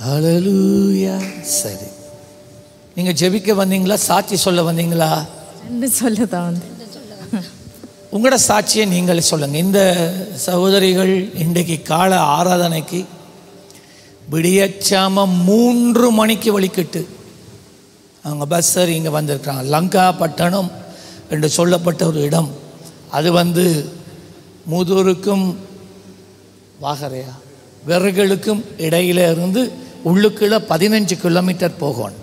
ஹalleluya சரி நீங்க ஜெபிக்க வந்தீங்களா சாட்சி சொல்ல வந்தீங்களா ரெண்டு சொல்ல தான் வந்து உங்களோட சாட்சியை நீங்களே சொல்லுங்க இந்த சகோதரிகள் இன்றைக்கு கால ஆராதனைக்கு விடியச்சாம மூன்று மணிக்கு வலிக்கிட்டு அவங்க பஸ்ஸர் இங்கே வந்திருக்கிறாங்க லங்கா பட்டணம் என்று சொல்லப்பட்ட ஒரு இடம் அது வந்து மூதூருக்கும் வாகரையா விறகுகளுக்கும் இடையில இருந்து உள்ளுக்குள்ள பதினஞ்சு கிலோமீட்டர் போகணும்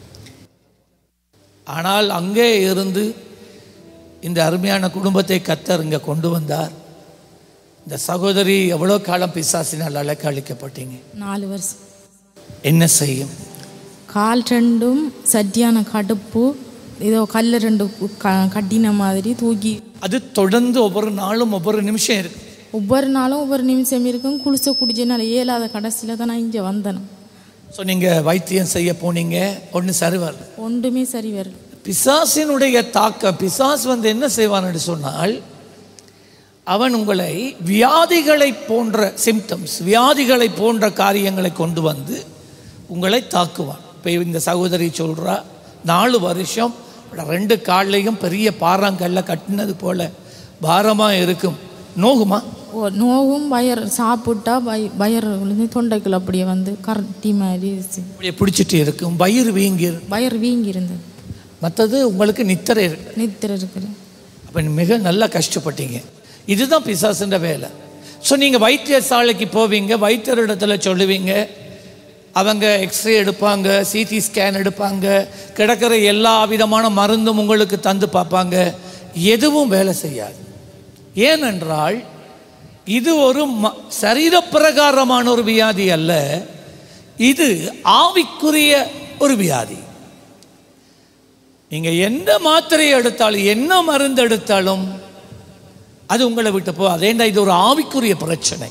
ஆனால் அங்கே இருந்து இந்த அருமையான குடும்பத்தை கத்தர் இங்கே கொண்டு வந்தார் இந்த சகோதரி எவ்வளோ காலம் பிசாசினால் அழைக்க அழிக்கப்பட்டீங்க நாலு வருஷம் என்ன செய்யும் கால் ரெண்டும் சட்டியான கடுப்பு ஏதோ கல் ரெண்டு க கட்டின மாதிரி தூக்கி அது தொடர்ந்து ஒவ்வொரு நாளும் ஒவ்வொரு நிமிஷம் இருக்கு ஒவ்வொரு நாளும் ஒவ்வொரு நிமிஷம் இருக்கும் குளிச்ச குடிச்சனால இயலாத கடைசியில் தான் நான் இங்கே வந்தேன் ஸோ நீங்கள் வைத்தியம் செய்ய போனீங்க ஒன்று சரி வரல ஒன்றுமே சரி வரல பிசாசினுடைய தாக்கம் பிசாஸ் வந்து என்ன செய்வான்னு சொன்னால் அவன் உங்களை வியாதிகளை போன்ற சிம்டம்ஸ் வியாதிகளை போன்ற காரியங்களை கொண்டு வந்து உங்களை தாக்குவான் இப்போ இந்த சகோதரி சொல்கிறா நாலு வருஷம் ரெண்டு கால்லையும் பெரிய பாறாங்கல்ல கட்டினது போல பாரமாக இருக்கும் நோகுமா ஓ நோவும் வயர் சாப்பிட்டா வய வயர் விழுந்து தொண்டைக்குள்ள அப்படியே வந்து கரட்டி மாதிரி இருந்துச்சு. அப்படியே பிடிச்சிட்டு இருக்கும் வயிறு வீங்கி இருக்கும் வயர் வீங்கி இருந்தது மற்றது உங்களுக்கு நித்திரை இருக்கு நித்திர இருக்கிறேன் அப்போ மிக நல்லா கஷ்டப்பட்டீங்க இதுதான் பிசாசுன்ற வேலை ஸோ நீங்கள் வைத்தியசாலைக்கு போவீங்க வைத்தியரிடத்துல சொல்லுவீங்க அவங்க எக்ஸ்ரே எடுப்பாங்க சிடி ஸ்கேன் எடுப்பாங்க கிடக்கிற எல்லா விதமான மருந்தும் உங்களுக்கு தந்து பார்ப்பாங்க எதுவும் வேலை செய்யாது ஏனென்றால் இது ஒரு ம சரீரப்பிரகாரமான ஒரு வியாதி அல்ல இது ஆவிக்குரிய ஒரு வியாதி நீங்க எந்த மாத்திரை எடுத்தாலும் என்ன மருந்து எடுத்தாலும் அது உங்களை விட்டு போ அதேண்டா இது ஒரு ஆவிக்குரிய பிரச்சனை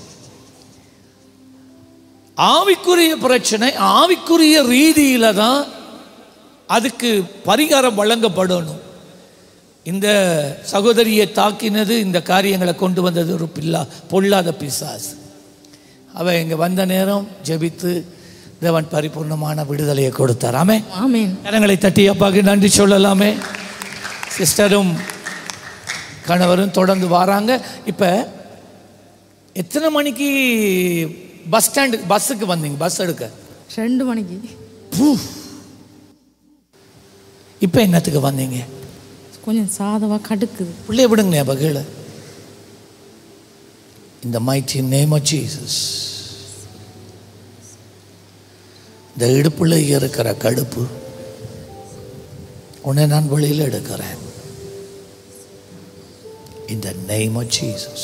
ஆவிக்குரிய பிரச்சனை ஆவிக்குரிய ரீதியில தான் அதுக்கு பரிகாரம் வழங்கப்படணும் இந்த சகோதரியை தாக்கினது இந்த காரியங்களை கொண்டு வந்தது ஒரு பில்லா பொல்லாத பிசாசு அவ இங்க வந்த நேரம் ஜெபித்து தேவன் பரிபூர்ணமான விடுதலையை கொடுத்தார் ஆமே ஆமேன் கரங்களை தட்டி அப்பாவுக்கு நன்றி சொல்லலாமே சிஸ்டரும் கணவரும் தொடர்ந்து வராங்க இப்போ எத்தனை மணிக்கு பஸ் ஸ்டாண்டு பஸ்ஸுக்கு வந்தீங்க பஸ் எடுக்க ரெண்டு மணிக்கு இப்போ என்னத்துக்கு வந்தீங்க கொஞ்சம் சாதவா கடுக்குது பிள்ளைய விடுங்க பகீழ இந்த mighty name of ஜீசஸ் இந்த இடுப்புல இருக்கிற கடுப்பு உன்னை நான் வெளியில் எடுக்கிறேன் in the name of Jesus.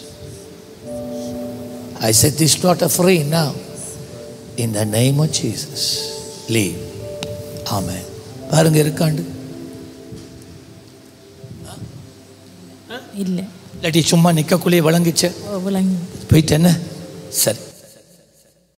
I said this is not a free now. In the name of Jesus. Leave. Amen. பாருங்க இருக்காண்டு இல்லை இல்லாட்டி சும்மா நிற்கக்குள்ளேயே விளங்கிச்ச விளங்கி போயிட்டு என்ன சரி